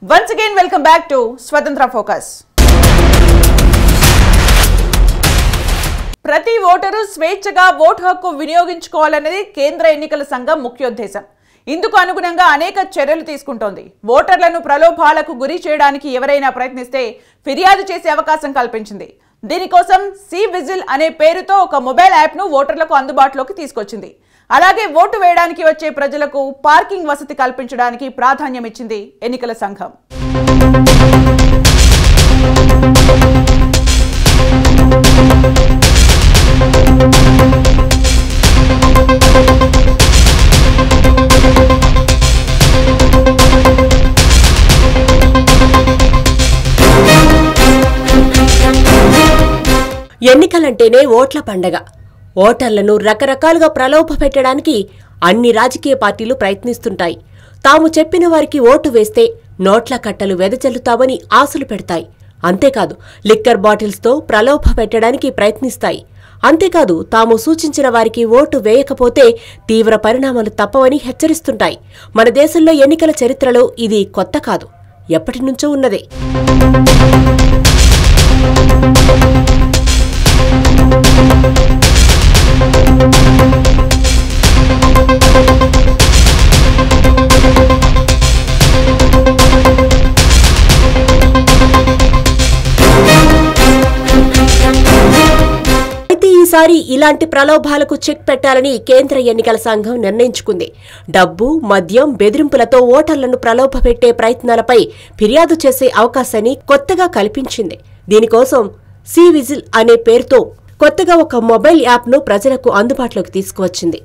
once again welcome back to Swatantra focus ప్రతి voter స్వేచ్ఛగా vote హక్కు వినియోగించుకోవాలనేది కేంద్ర ఎన్నికల సంఘం ముఖ్యోద్దేశం ఇందుకు అనుగుణంగా అనేక చర్యలు తీసుకుంటోంది ఓటర్లను ప్రలోభాలకు గురి చేయడానికి ఎవరైనా ప్రయత్నిస్తే ఫిర్యాదు చేసే అవకాశం కల్పించింది దీనికోసం సి విజిల్ అనే పేరుతో ఒక మొబైల్ యాప్ను ఓటర్లకు అందుబాటులోకి తీసుకొచ్చింది అలాగే ఓటు వేయడానికి వచ్చే ప్రజలకు పార్కింగ్ వసతి కల్పించడానికి ప్రాధాన్యం ఇచ్చింది ఎన్నికల సంఘం ఎన్నికలంటేనే ఓట్ల పండగ ఓటర్లను రకరకాలుగా ప్రలోభ పెట్టడానికి అన్ని రాజకీయ పార్టీలు ప్రయత్నిస్తుంటాయి తాము చెప్పిన వారికి ఓటు వేస్తే నోట్ల కట్టలు వెదజల్లుతామని ఆశలు పెడతాయి అంతేకాదు లిక్కర్ బాటిల్స్తో ప్రలోభ పెట్టడానికి ప్రయత్నిస్తాయి అంతేకాదు తాము సూచించిన వారికి ఓటు వేయకపోతే తీవ్ర పరిణామాలు తప్పవని హెచ్చరిస్తుంటాయి మన దేశంలో ఎన్నికల చరిత్రలో ఇది కొత్త కాదు ఎప్పటి నుంచో ఉన్నదే అయితే ఈసారి ఇలాంటి ప్రలోభాలకు చెక్ పెట్టాలని కేంద్ర ఎన్నికల సంఘం నిర్ణయించుకుంది డబ్బు మద్యం బెదిరింపులతో ఓటర్లను ప్రలోభపెట్టే ప్రయత్నాలపై ఫిర్యాదు చేసే అవకాశాన్ని కొత్తగా కల్పించింది దీనికోసం సి విజిల్ అనే పేరుతో కొత్తగా ఒక మొబైల్ యాప్ను ప్రజలకు అందుబాటులోకి తీసుకువచ్చింది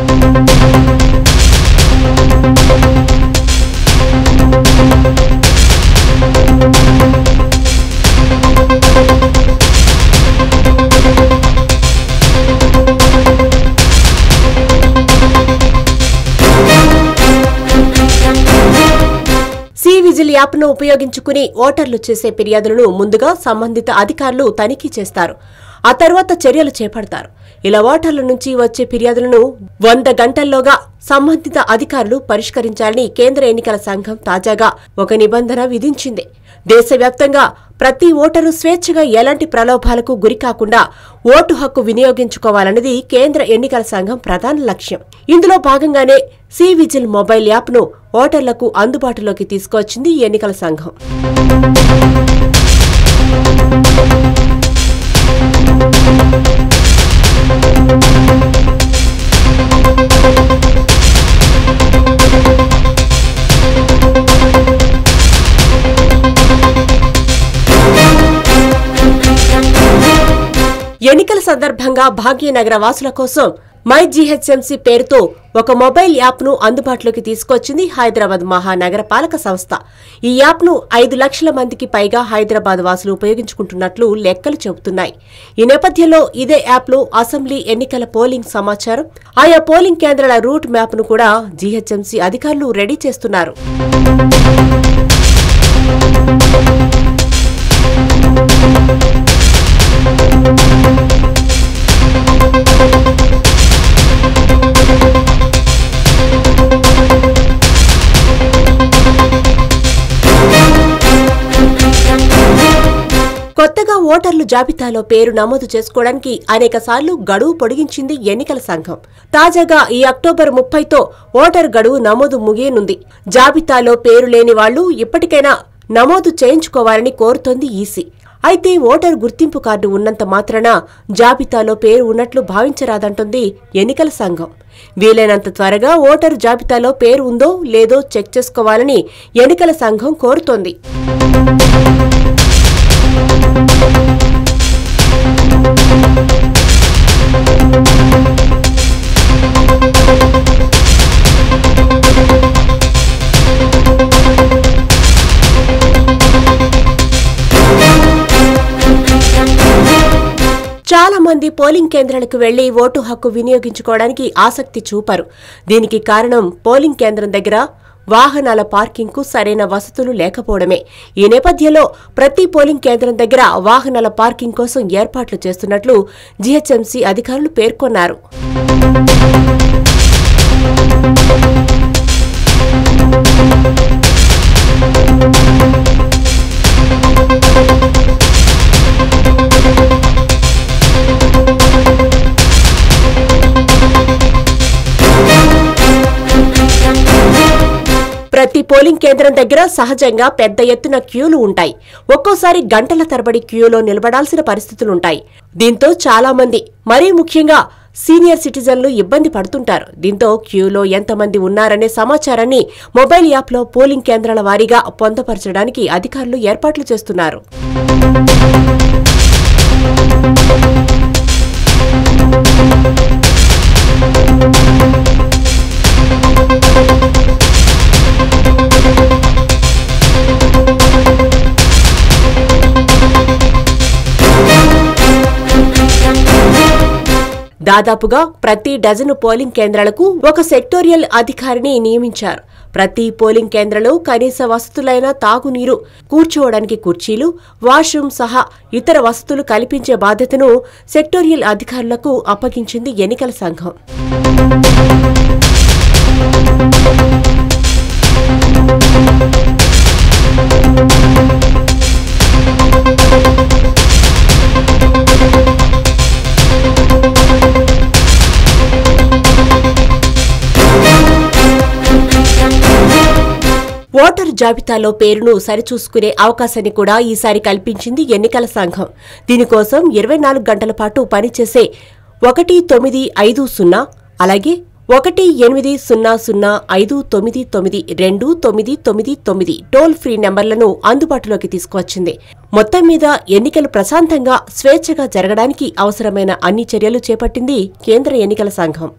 సి విజిల్ యాప్ను ఉపయోగించుకుని ఓటర్లు చేసే ఫిర్యాదులను ముందుగా సంబంధిత అధికారులు తనిఖీ చేస్తారు ఆ తర్వాత చర్యలు చేపడతారు ఇలా ఓటర్ల నుంచి వచ్చే ఫిర్యాదులను వంద గంటల్లోగా సంబంధిత అధికారులు పరిష్కరించాలని కేంద్ర ఎన్నికల సంఘం తాజాగా ఒక నిబంధన విధించింది దేశవ్యాప్తంగా ప్రతి ఓటరు స్వేచ్ఛగా ఎలాంటి ప్రలోభాలకు గురికాకుండా ఓటు హక్కు వినియోగించుకోవాలన్నది కేంద్ర ఎన్నికల సంఘం ప్రధాన లక్ష్యం ఇందులో భాగంగానే సి విజిల్ మొబైల్ యాప్ను ఓటర్లకు అందుబాటులోకి తీసుకొచ్చింది ఈ ఎన్నికల సంఘం ఎన్నికల సందర్భంగా భాగ్యనగర వాసుల కోసం మై జీహెచ్ఎంసీ పేరుతో ఒక మొబైల్ యాప్ను అందుబాటులోకి తీసుకొచ్చింది హైదరాబాద్ మహానగర పాలక సంస్థ ఈ యాప్ను ఐదు లక్షల మందికి పైగా హైదరాబాద్ వాసులు ఉపయోగించుకుంటున్నట్లు లెక్కలు చెబుతున్నాయి ఈ నేపథ్యంలో ఇదే యాప్లో అసెంబ్లీ ఎన్నికల పోలింగ్ సమాచారం ఆయా పోలింగ్ కేంద్రాల రూట్ మ్యాప్ను కూడా జీహెచ్ఎంసీ అధికారులు రెడీ చేస్తున్నారు కొత్తగా ఓటర్లు జాబితాలో పేరు నమోదు చేసుకోవడానికి అనేక సార్లు గడువు పొడిగించింది ఎన్నికల సంఘం తాజాగా ఈ అక్టోబర్ ముప్పైతో ఓటర్ గడువు నమోదు ముగియనుంది జాబితాలో పేరు లేని వాళ్లు ఇప్పటికైనా నమోదు చేయించుకోవాలని కోరుతోంది ఈసీ అయితే ఓటర్ గుర్తింపు కార్డు ఉన్నంత మాత్రాన జాబితాలో పేరు ఉన్నట్లు భావించరాదంటుంది ఎన్నికల సంఘం వీలైనంత త్వరగా ఓటరు జాబితాలో పేరు ఉందో లేదో చెక్ చేసుకోవాలని ఎన్నికల సంఘం కోరుతోంది చాలా మంది పోలింగ్ కేంద్రాలకు వెళ్లి ఓటు హక్కు వినియోగించుకోవడానికి ఆసక్తి చూపరు దీనికి కారణం పోలింగ్ కేంద్రం దగ్గర వాహనాల పార్కింగ్కు సరైన వసతులు లేకపోవడమే ఈ నేపథ్యంలో ప్రతి పోలింగ్ కేంద్రం దగ్గర వాహనాల పార్కింగ్ కోసం ఏర్పాట్లు చేస్తున్నట్లు జీహెచ్ఎంసీ అధికారులు పేర్కొన్నారు పోలింగ్ కేంద్రం దగ్గర సహజంగా పెద్ద ఎత్తున క్యూలు ఉంటాయి ఒక్కోసారి గంటల తరబడి క్యూలో నిలబడాల్సిన పరిస్థితులుంటాయి దీంతో చాలా మంది మరీ ముఖ్యంగా సీనియర్ సిటిజన్లు ఇబ్బంది పడుతుంటారు దీంతో క్యూలో ఎంతమంది ఉన్నారనే సమాచారాన్ని మొబైల్ యాప్లో పోలింగ్ కేంద్రాల వారీగా పొందపరచడానికి అధికారులు ఏర్పాట్లు చేస్తున్నారు దాదాపుగా ప్రతి డజను పోలింగ్ కేంద్రాలకు ఒక సెక్టోరియల్ అధికారిని నియమించారు ప్రతి పోలింగ్ కేంద్రంలో కనీస వసతులైన తాగునీరు కూర్చోవడానికి కుర్చీలు వాష్రూమ్ సహా ఇతర వసతులు కల్పించే బాధ్యతను సెక్టోరియల్ అధికారులకు అప్పగించింది ఎన్నికల సంఘం ఓటర్ జాబితాలో పేరును సరిచూసుకునే అవకాశాన్ని కూడా ఈసారి కల్పించింది ఎన్నికల సంఘం దీనికోసం ఇరవై నాలుగు గంటల పాటు పనిచేసే ఒకటి తొమ్మిది ఐదు సున్నా అలాగే ఒకటి ఎనిమిది సున్నా సున్నా ఐదు తొమ్మిది తొమ్మిది రెండు తొమ్మిది తొమ్మిది తొమ్మిది టోల్ ఫ్రీ నెంబర్లను అందుబాటులోకి తీసుకువచ్చింది మొత్తం మీద ఎన్నికలు ప్రశాంతంగా స్వేచ్ఛగా జరగడానికి అవసరమైన అన్ని చర్యలు చేపట్టింది కేంద్ర ఎన్నికల సంఘం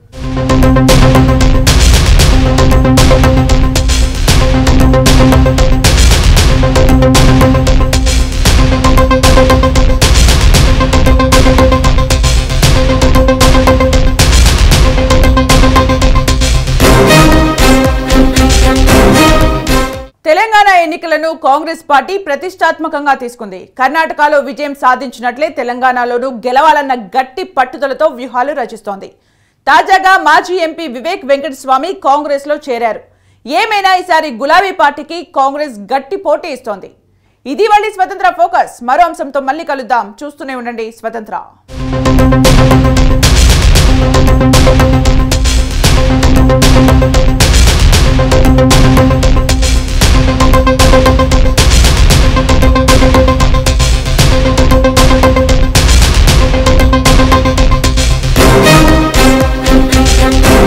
తెలంగాణ ఎన్నికలను కాంగ్రెస్ పార్టీ ప్రతిష్టాత్మకంగా తీసుకుంది కర్ణాటకలో విజయం సాధించినట్లే తెలంగాణలోనూ గెలవాలన్న గట్టి పట్టుదలతో వ్యూహాలు రచిస్తోంది తాజాగా మాజీ ఎంపీ వివేక్ వెంకటస్వామి కాంగ్రెస్ లో చేరారు ఏమైనా ఈసారి గులాబీ పార్టీకి కాంగ్రెస్ గట్టి పోటీ ఇస్తోంది ఇది వాళ్ళ స్వతంత్ర ఫోకస్ మరో అంశంతో మళ్ళీ కలుద్దాం చూస్తూనే ఉండండి స్వతంత్ర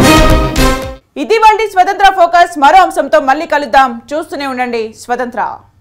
ఇది వాళ్ళ స్వతంత్ర ఫోకస్ మరో అంశంతో మళ్ళీ కలుద్దాం చూస్తూనే ఉండండి స్వతంత్ర